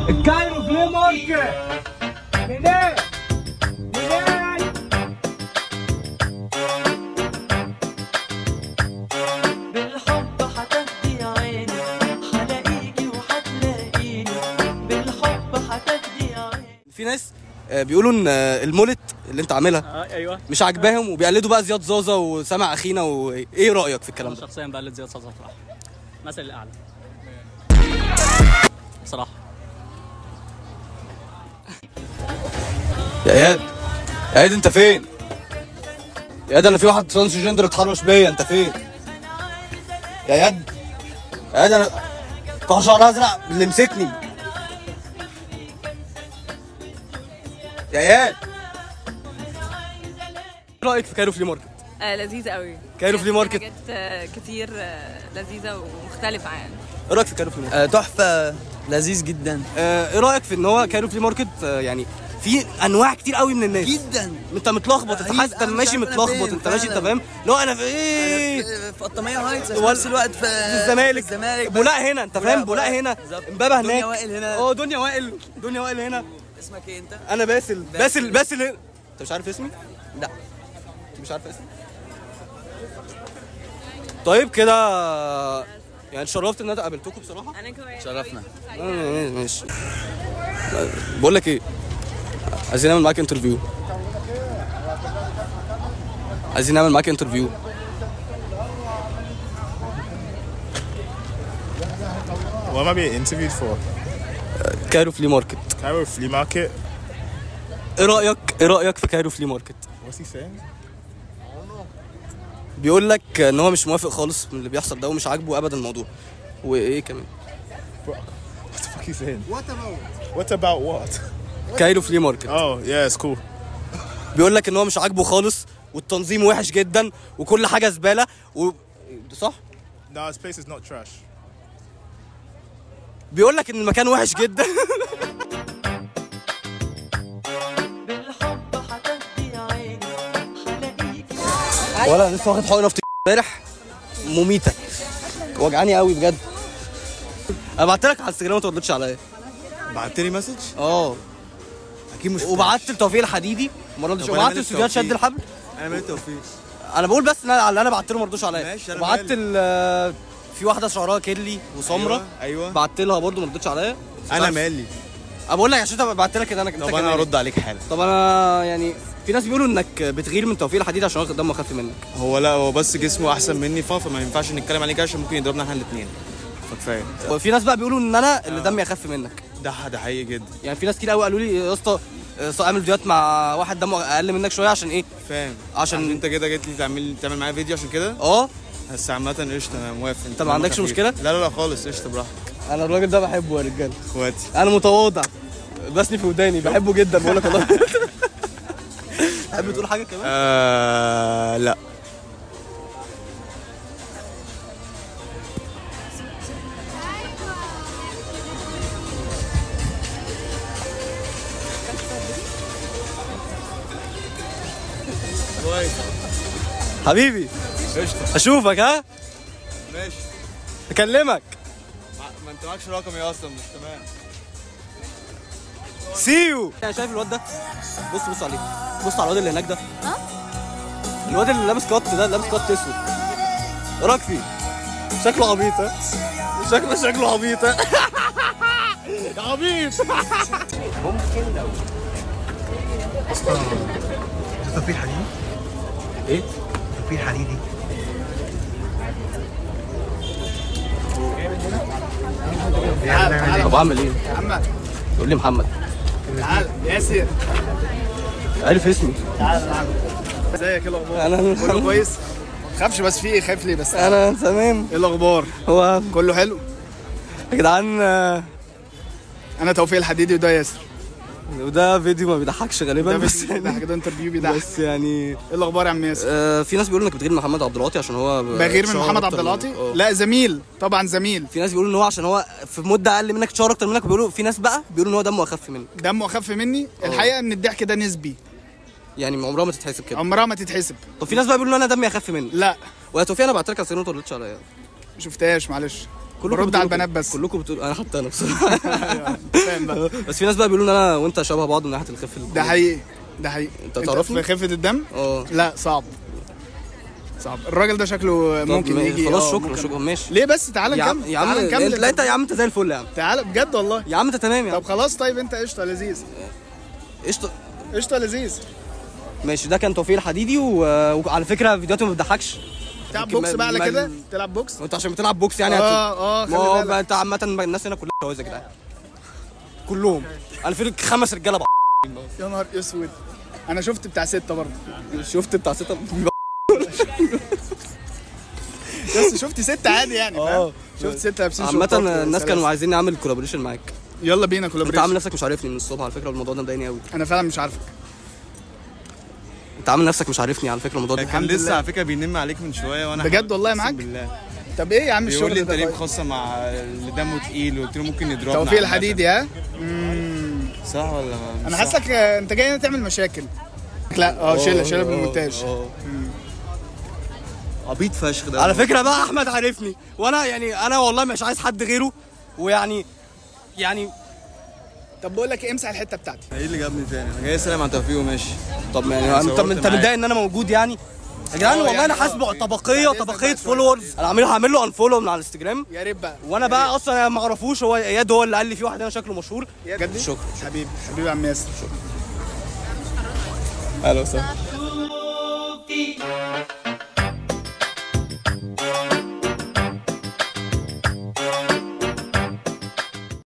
الكايرو فلي ماركت منين منين بالحب هتهدي عيني هلاقيكي وهتلاقيني بالحب هتهدي عيني في ناس آه، بيقولوا ان آه، المولت اللي انت عاملها اه ايوه مش عاجباهم وبيقلدوا بقى زياد زازا وسامع اخينا وايه رايك في الكلام انا ده شخصيا بقلد زياد صلاح صراحه مثل الاعلى بصراحه يا اياد يا اياد انت فين يا اياد انا في واحد ترانس جندر اتحرش بيا انت فين يا اياد يا اياد انا بتاع شعر ازرق اللي مسكني يا اياد ايه رايك في كايرو فلي ماركت آه لذيذة قوي كايرو فلي ماركت حاجات آه كتير آه لذيذة ومختلفة يعني ايه رايك في كايرو فلي ماركت آه، تحفه لذيذ جدا آه، ايه رايك في ان هو كايرو فلي ماركت آه، يعني في انواع كتير قوي من الناس جدا انت متلخبط انت رهيب. حاسس انت أنا مش ماشي عارف أنا متلخبط فين انت ماشي انت فعلا. فاهم لو انا في ايه في في الطميه هايتس في ولا- نفس الوقت في في الزمالك في الزمالك بولاق هنا انت فاهم بولاق هنا بالظبط. امبابه هناك دنيا وائل هنا. اه دنيا وائل دنيا وائل هنا اسمك ايه انت؟ انا باسل باسل باسل هنا. انت مش عارف اسمي؟ لا مش عارف اسمي طيب كده يعني اتشرفت ان انا قابلتكم بصراحه أنا كمان شرفنا آه، ماشي بقول لك ايه عايزين نعمل معاك انترفيو عايزين نعمل معاك انترفيو What am I being interviewed for? كايرو فلي ماركت Cairo flea market. ايه رايك ايه رايك في كايرو فلي ماركت What's he saying? بيقول لك ان هو مش موافق خالص من اللي بيحصل ده ومش عاجبه ابدا الموضوع وايه كمان What the fuck he saying? What about? What about what? كايرو فلي ماركت Oh yeah, it's cool. بيقول لك ان هو مش عاجبه خالص والتنظيم وحش جدا وكل حاجه زباله و... صح No, this place is not trash. بيقول لك ان المكان وحش جدا بالحب هتهدي عيني هلاقيكي ولا لسه واخد حقنه في امبارح مميته وجعاني قوي بجد انا بعت لك على الانستجرام ما تردش عليا بعت لي مسج اه اكيد مش وبعت لتوفيق الحديدي ما ردش طب أنا وبعت مالي لستوديوهات شد بتوفيق؟ الحبل انا مالي توفيق انا بقول بس ان انا اللي انا بعت له ما ردوش عليا ماشي، أنا وبعت مالي. ال- في واحده شعرها كيرلي وسمره أيوة، أيوة. بعت لها برضه ما ردتش عليا انا مالي انا بقول لك عشان انت بعت لك ان انا انت طب كمان. انا هرد عليك حالا طب انا يعني في ناس بيقولوا انك بتغير من توفيق الحديد عشان هو دمه خف منك هو لا هو بس جسمه احسن مني فا فما ينفعش نتكلم عليه كده عشان ممكن يضربنا احنا الاثنين فكفايه وفي ناس بقى بيقولوا ان انا اللي دمي اخف منك ده ده حقيقي جدا يعني في ناس كتير قوي قالوا لي يا اسطى آه، اعمل فيديوهات مع واحد دمه اقل منك شويه عشان ايه فاهم عشان- انت كده جيت لي تعمل تعمل معايا فيديو عشان كده اه بس عامة قشطة انا موافق انت ما عندكش مشكلة؟ لا لا لا خالص قشطة براحتك انا الراجل ده بحبه يا رجاله اخواتي انا متواضع بسني في وداني بحبه جدا بقول لك والله تحب تقول حاجه كمان آه لا كويس حبيبي قشطة اشوفك ها ماشي اكلمك ما انت معكش رقمي اصلا مش تمام سيو انا شايف الواد ده بص بص عليه بص على الواد اللي هناك ده الواد اللي لابس كات ده لابس كات اسود ايه رايك فيه شكله عبيط ها شكله شكله عبيط ها يا عبيط توفيق حديدي ايه توفيق حديدي طب اعمل ايه محمد يقول لي محمد تعال ياسر عارف اسمي ازيك ايه الاخبار؟ انا كله كويس؟ ما تخافش بس في ايه خايف ليه بس؟ انا تمام ايه الاخبار؟ هو كله حلو؟ يا جدعان آه، انا توفيق الحديدي وده ياسر وده فيديو ما بيضحكش غالبا ده بس فيديو بيضحك يعني ده انترفيو بيضحك بس يعني ايه الاخبار يا عم ياسر؟ آه، في ناس بيقولوا انك بتغير من محمد عبد العاطي عشان هو بغير من شهر محمد أكتر عبد العاطي؟ منك. آه. لا زميل طبعا زميل في ناس بيقولوا ان هو عشان هو في مده اقل منك شهر اكتر منك بيقولوا في ناس بقى بيقولوا ان هو دمه اخف منك دمه اخف مني الحقيقه ان الضحك ده نسبي يعني عمرها ما تتحسب كده عمرها ما تتحسب طب في ناس بقى بيقولوا ان انا دمي اخف منك لا ويا توفيق انا بعت لك على السيرة ما تردش عليا شفتهاش معلش كلكم برد على بتقولوا البنات كده. بس كلكم بتقولوا انا حتى انا بصراحه فاهم بقى بس في ناس بقى بيقولوا ان انا وانت شبه بعض من ناحيه الخف ده حقيقي ده حقيقي أنت تعرفني؟ في خفه الدم اه لا صعب صعب الراجل ده شكله طب ممكن ما- يجي خلاص آه، شكرا ممكن. شكرا ماشي ليه بس تعالى يا عم نكمل يا عم تعالى نكمل لا انت يا عم انت زي الفل يا عم تعالى بجد والله يا عم انت تمام يا عم طب خلاص طيب انت قشطه لذيذ قشطه قشطه لذيذ ماشي ده كان توفيق الحديدي و... وعلى فكره فيديوهاته ما بتضحكش تلعب يمكن بوكس ما- بقى على ما- كده تلعب بوكس وانت عشان بتلعب بوكس يعني هت- اه اه ما هو خلي بقى بالك انت عامه الناس هنا كلها شواذ يا جدعان كلهم انا في خمس رجاله بقى يا نهار اسود انا شفت بتاع ستة برضه شفت بتاع ستة بس شفت ستة عادي يعني فاهم اه. شفت ستة لابسين عامة شورتات الناس وسلاسل. كانوا عايزين نعمل كولابوريشن معاك يلا بينا انت عامل كولابريشن نفسك مش عارفني من الصبح على فكره الموضوع ده مضايقني قوي انا فعلا مش عارفك انت عامل نفسك مش عارفني على فكره الموضوع ده كان الحمد لسه لله. على فكره بينم عليك من شويه وانا بجد والله أقسم معاك؟ بالله طب ايه يا عم بيقول لي الشغل انت ده ليه طيب؟ مخصم مع اللي دمه تقيل وقلت له ممكن يضربنا توفيق عامة. الحديدي ها مم. صح ولا مش انا صح؟ حاسك آه، انت جاي هنا تعمل مشاكل لا اه شيلها شيلها اه، بالمونتاج اه. عبيط فشخ ده على فكره بقى احمد عارفني وانا يعني انا والله مش عايز حد غيره ويعني يعني طب بقول لك إيه، امسح الحته بتاعتي ايه اللي جابني تاني انا جاي اسلم على توفيق وماشي طب يعني انت صورت انت معاك. متضايق ان انا موجود يعني يا جدعان اه والله يعني انا اه. حاسبه طبقيه بعد إذنك طبقيه بقى شوية. فولورز انا عامل هعمل له انفولو من على الانستجرام يا ريت بقى وانا بقى اصلا ما اعرفوش هو اياد هو اللي قال لي في واحد هنا شكله مشهور بجد شكرا حبيبي حبيبي يا عم ياسر اهلا وسهلا شوفي